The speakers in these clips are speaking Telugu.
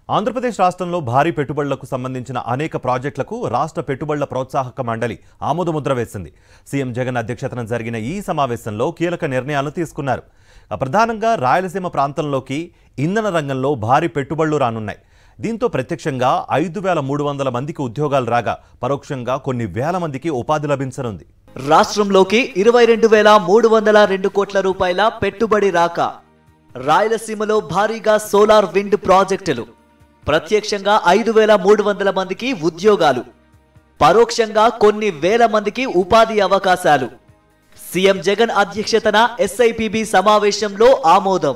ఆంధ్రప్రదేశ్ రాష్ట్రంలో భారీ పెట్టుబడులకు సంబంధించిన అనేక ప్రాజెక్టులకు రాష్ట్ర పెట్టుబడుల ప్రోత్సాహక మండలి ఆమోదముద్ర వేసింది సీఎం జగన్ అధ్యక్షతన జరిగిన ఈ సమావేశంలో కీలక నిర్ణయాలు తీసుకున్నారు ఆ ప్రధానంగా రాయలసీమ ప్రాంతంలోకి ఇంధన రంగంలో భారీ పెట్టుబడులు రానున్నాయి దీంతో ప్రత్యక్షంగా ఐదు వేల మూడు వందల మందికి ఉద్యోగాలు రాగా పరోక్షంగా కొన్ని వేల మందికి ఉపాధి లభించనుంది రాష్ట్రంలోకి ఇరవై రెండు వేల మూడు వందల రెండు కోట్ల రూపాయల పెట్టుబడి రాక రాయలసీమలో భారీగా సోలార్ విండ్ ప్రాజెక్టులు ప్రత్యక్షంగా ఐదు వేల మూడు వందల మందికి ఉద్యోగాలు పరోక్షంగా కొన్ని వేల మందికి ఉపాధి అవకాశాలు సీఎం జగన్ అధ్యక్షతన ఎస్ఐపిబి సమావేశంలో ఆమోదం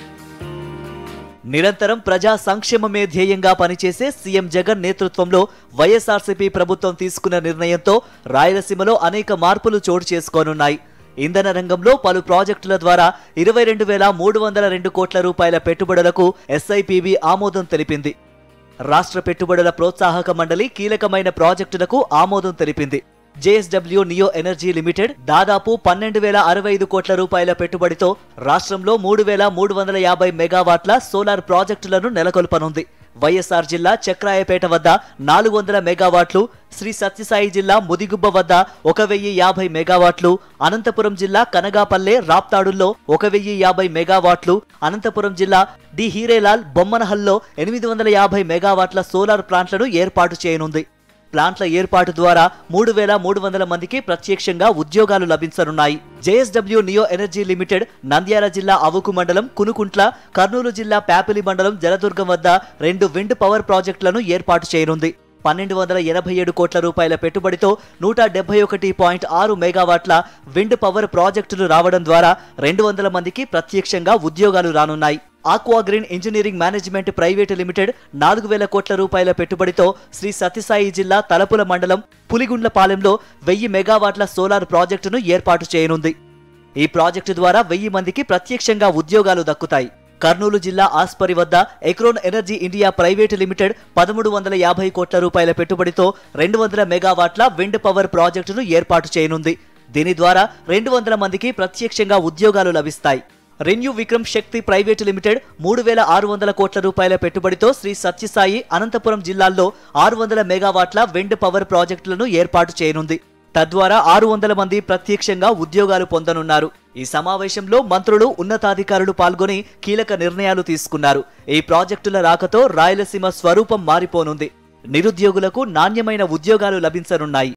నిరంతరం ప్రజా సంక్షేమమే ధ్యేయంగా పనిచేసే సీఎం జగన్ నేతృత్వంలో వైఎస్ఆర్సీపీ ప్రభుత్వం తీసుకున్న నిర్ణయంతో రాయలసీమలో అనేక మార్పులు చోటు చేసుకోనున్నాయి ఇంధన రంగంలో పలు ప్రాజెక్టుల ద్వారా ఇరవై రెండు వేల మూడు వందల రెండు కోట్ల రూపాయల పెట్టుబడులకు ఎస్ఐపిబి ఆమోదం తెలిపింది రాష్ట్ర పెట్టుబడుల ప్రోత్సాహక మండలి కీలకమైన ప్రాజెక్టులకు ఆమోదం తెలిపింది జేఎస్డబ్ల్యూ నియో ఎనర్జీ లిమిటెడ్ దాదాపు పన్నెండు వేల అరవై ఐదు కోట్ల రూపాయల పెట్టుబడితో రాష్ట్రంలో మూడు వేల మూడు వందల యాభై మెగావాట్ల సోలార్ ప్రాజెక్టులను నెలకొల్పనుంది వైఎస్ఆర్ జిల్లా చక్రాయపేట వద్ద నాలుగు వందల మెగావాట్లు శ్రీ సత్యసాయి జిల్లా ముదిగుబ్బ వద్ద ఒక వెయ్యి యాభై మెగావాట్లు అనంతపురం జిల్లా కనగాపల్లె రాప్తాడుల్లో ఒక వెయ్యి యాభై మెగావాట్లు అనంతపురం జిల్లా డి హీరేలాల్ బొమ్మనహల్లో ఎనిమిది వందల యాభై మెగావాట్ల సోలార్ ప్లాంట్లను ఏర్పాటు చేయనుంది ప్లాంట్ల ఏర్పాటు ద్వారా మూడు వేల మూడు వందల మందికి ప్రత్యక్షంగా ఉద్యోగాలు లభించనున్నాయి JSW neo energy limited Nandyal జిల్లా అవుకు మండలం కునుకుంట్ల కర్నూలు జిల్లా ప్యాపిలి మండలం జలదుర్గం వద్ద రెండు విండ్ పవర్ ప్రాజెక్టులను ఏర్పాటు చేయనుంది పన్నెండు వందల ఎనభై ఏడు కోట్ల రూపాయల పెట్టుబడితో నూట డెబ్బై ఒకటి పాయింట్ ఆరు మెగావాట్ల విండ్ పవర్ ప్రాజెక్టులు రావడం ద్వారా రెండు వందల మందికి ప్రత్యక్షంగా ఉద్యోగాలు రానున్నాయి aqua green engineering management private limited నాలుగు వేల కోట్ల రూపాయల పెట్టుబడితో శ్రీ సత్యసాయి జిల్లా తలపుల మండలం పులిగుండ్లపాలెంలో వెయ్యి మెగావాట్ల సోలార్ ప్రాజెక్టును ఏర్పాటు చేయనుంది ఈ ప్రాజెక్టు ద్వారా వెయ్యి మందికి ప్రత్యక్షంగా ఉద్యోగాలు దక్కుతాయి కర్నూలు జిల్లా ఆస్పరి వద్ద Ecoren energy India private limited పదమూడు వందల యాభై కోట్ల రూపాయల పెట్టుబడితో రెండు వందల మెగావాట్ల విండ్ పవర్ ప్రాజెక్టును ఏర్పాటు చేయనుంది దీని ద్వారా రెండు వందల మందికి ప్రత్యక్షంగా ఉద్యోగాలు లభిస్తాయి ReNew Vikram Shakti private limited మూడు వేల ఆరు వందల కోట్ల రూపాయల పెట్టుబడితో శ్రీ సత్యసాయి అనంతపురం జిల్లాల్లో ఆరు వందల మెగావాట్ల విండ్ పవర్ ప్రాజెక్టులను ఏర్పాటు చేయనుంది తద్వారా ఆరు వందల మంది ప్రత్యక్షంగా ఉద్యోగాలు పొందనున్నారు ఈ సమావేశంలో మంత్రులు ఉన్నతాధికారులు పాల్గొని కీలక నిర్ణయాలు తీసుకున్నారు ఈ ప్రాజెక్టుల రాకతో రాయలసీమ స్వరూపం మారిపోనుంది నిరుద్యోగులకు నాణ్యమైన ఉద్యోగాలు లభించనున్నాయి